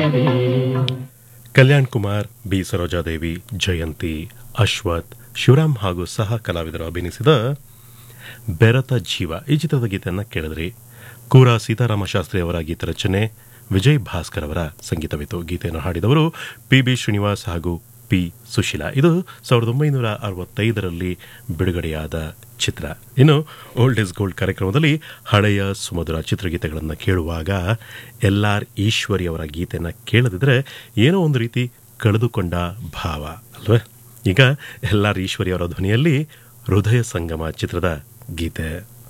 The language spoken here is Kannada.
ಕಲ್ಯಾಣ್ ಕುಮಾರ್ ಬಿ ಸರೋಜಾದೇವಿ ಜಯಂತಿ ಅಶ್ವಥ್ ಶಿವರಾಮ್ ಹಾಗೂ ಸಹ ಕಲಾವಿದರು ಅಭಿನಯಿಸಿದ ಬೆರತ ಜೀವ ಈ ಚಿತ್ರದ ಗೀತೆಯನ್ನು ಕೇಳಿದ್ರಿ ಕೂರ ಸೀತಾರಾಮ ಶಾಸ್ತ್ರಿ ಅವರ ಗೀತ ರಚನೆ ವಿಜಯ್ ಭಾಸ್ಕರ್ ಅವರ ಸಂಗೀತವಿತ್ತು ಗೀತೆಯನ್ನು ಹಾಡಿದವರು ಪಿ ಬಿ ಶ್ರೀನಿವಾಸ್ ಹಾಗೂ ಪಿ ಸುಶೀಲಾ ಇದು ಸಾವಿರದ ಒಂಬೈನೂರ ಅರವತ್ತೈದರಲ್ಲಿ ಬಿಡುಗಡೆಯಾದ ಚಿತ್ರ ಇನ್ನು ಓಲ್ಡ್ ಇಸ್ ಗೋಲ್ಡ್ ಕಾರ್ಯಕ್ರಮದಲ್ಲಿ ಹಳೆಯ ಸುಮಧುರ ಚಿತ್ರಗೀತೆಗಳನ್ನು ಕೇಳುವಾಗ ಎಲ್ ಆರ್ ಈಶ್ವರಿ ಅವರ ಗೀತೆಯನ್ನು ಕೇಳದಿದ್ರೆ ಏನೋ ಒಂದು ರೀತಿ ಕಳೆದುಕೊಂಡ ಭಾವ ಅಲ್ವೇ ಈಗ ಎಲ್ ಆರ್ ಈಶ್ವರಿ ಅವರ ಧ್ವನಿಯಲ್ಲಿ ಹೃದಯ ಸಂಗಮ ಚಿತ್ರದ ಗೀತೆ